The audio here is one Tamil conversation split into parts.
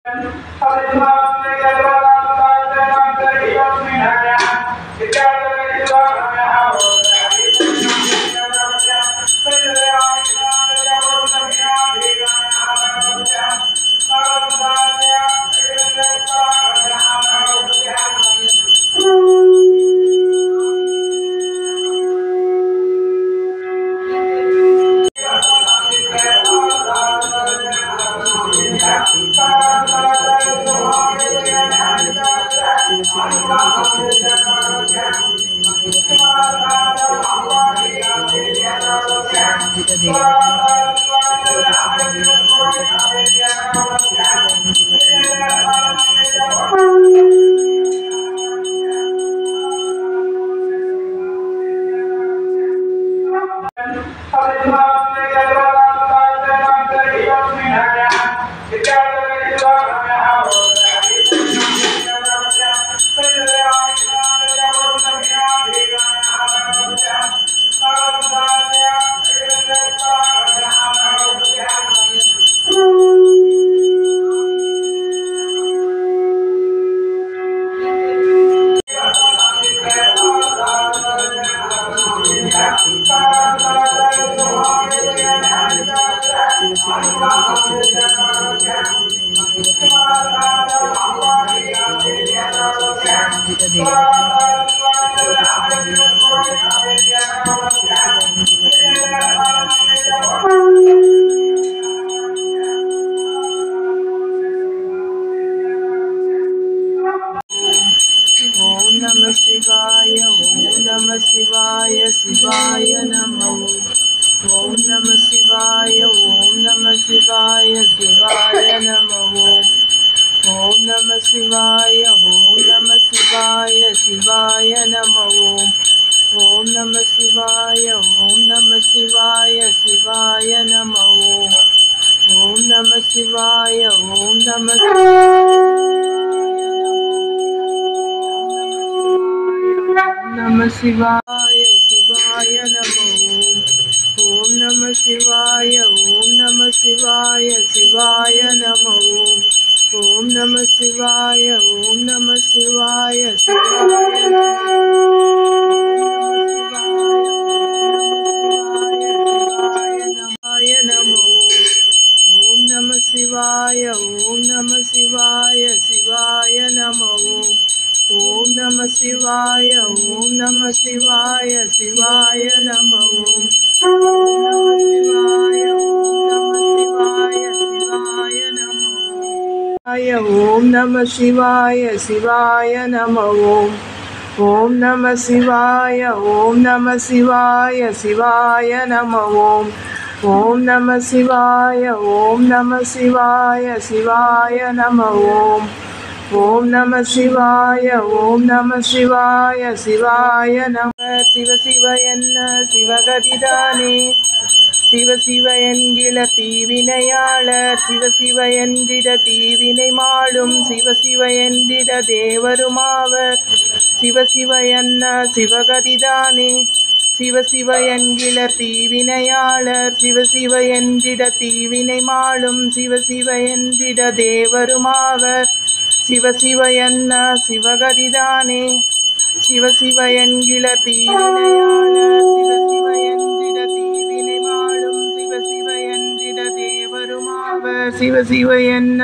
ஓம் நம சிவாய ஓம் நம சிவாய சிவாய நம ஓம் நம சிவாய ஓம் நம சிவாய சிவாய நம ஓம் நம சிவாய ஓம் நம சிவாய சிவாய நம ஓம் நம சிவாய ஓம் நம சிவாய சிவாய நம ஓம் நம சிவாய ஓம் நம நம சிவாய சிவாய நம ஓம் நம சிவாய ஓம் நம சிவாய சிவாய நம ஓம் நம சிவாய ஓம் நம சிவாய சிவாய நம ஓம் நம சிவாய ஓம் நம சிவாய சிவாய நம ஓம் நம சிவாய ஓம் நம சிவாய சிவாய நம ஓம் நம சிவாய ஓம் நம சிவாய சிவாய நம ஓம் நம சிவாய ஓம் நம சிவாய சிவாய நம ஓம் நம சிவாய ஓம் நம சிவாய சிவாய நம ஓம் ஓம் நம சிவாய ஓம் நம சிவாய சிவாய நம சிவ சிவ என்ன சிவகதிதானே சிவ சிவ என்கிற தீவினையாளர் சிவ சிவ என்றிட தீவினை மாளும் சிவ சிவ என்றிட தேவருமாவர் சிவ சிவ என்ன சிவகதிதானே சிவ சிவ என்கிற தீவினையாளர் சிவ சிவ என்றிட தீவினை மாளும் சிவ சிவ என்றிட தேவருமாவர் சிவ சிவ என்ன சிவகதிதானே சிவ சிவ என்கிற தீவினையாளர் சிவ சிவ என்றிட தீவினை மாளும் சிவ சிவ என்றிட தேவருமாவர் சிவ சிவ என்ன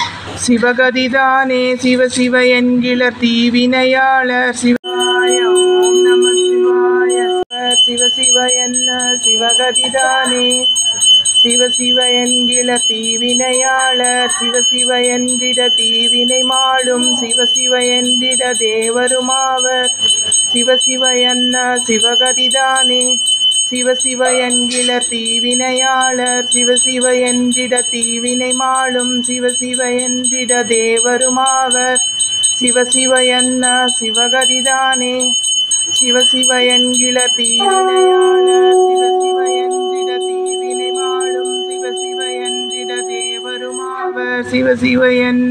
சிவகதிதானே சிவ சிவ என்கிற தீவினையாளர் சிவாய ஓம் நம சிவாய சிவ சிவ என்ன சிவகதிதானே சிவ சிவ என்கிற தீவினையாளர் சிவ சிவ என்றிட தீவினை மாளும் சிவ சிவ என்றிட தேவருமாவர் சிவ சிவ என்ன சிவகதிதானே சிவ சிவ என்கிற தீவினையாளர் சிவ சிவ என்றிட தீவினை மாளும் சிவ சிவ என்றிட தேவருமாவர் சிவ சிவ என்ன சிவகதிதானே சிவ சிவ என்கிற தீவினையாளர் சிவ சிவ என்றிட தீவினை மாளும் சிவ சிவ என்றிட தேவருமாவர் சிவ சிவ என்ன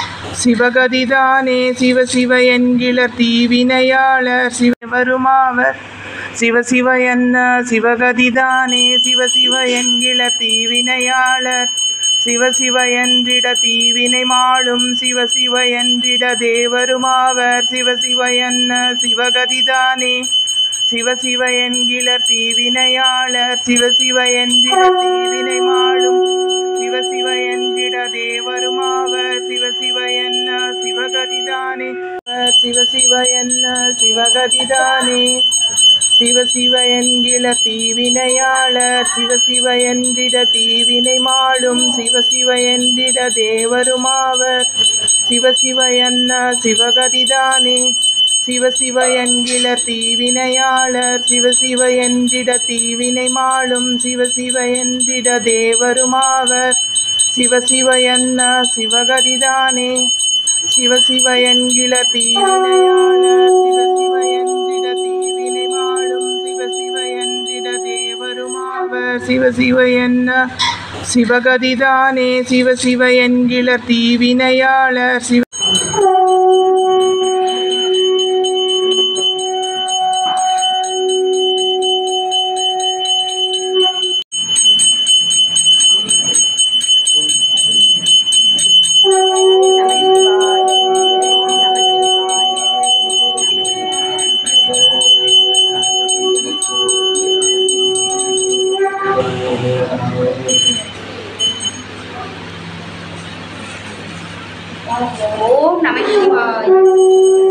சிவகதிதானே சிவ சிவ என்கிற தீவினையாளர் சிவருமாவர் சிவ சிவ என்ன சிவகதிதானே சிவ சிவ என்கிற தீவினையாளர் சிவ சிவ என்றிட தீவினை மாளும் சிவ சிவ என்றிட தேவருமாவர் சிவ சிவ என்ன சிவகதிதானே சிவ சிவ என்கிலர் தீவினையாளர் சிவ சிவ என்றிட தீவினை மாளும் சிவ சிவ என்றிட தேவருமாவர் சிவ சிவ என்ன சிவகதிதானே சிவ சிவ என்ன சிவகதிதானே சிவ சிவ என்கிற தீவினையாளர் சிவ சிவ என்றிட தீவினை மாளும் சிவ சிவ என்றிட தேவருமாவர் சிவ சிவ என்ன சிவகதிதானே சிவ சிவ என்கிற தீவினையாளர் சிவ சிவ என்றிட தீவினை மாளும் சிவ சிவ என்றிட தேவருமாவர் சிவ சிவ என்ன சிவகதிதானே சிவ சிவ என்கிற தீவினையாளர் சிவ சிவ என்றிட தீவினை மாளும் சிவ சிவ என்றிட தேவருமாவர் சிவ சிவ என்ன சிவகதிதானே சிவ சிவ என்கிற தீவினையாளர் சிவ ஓம் நம சிவாய்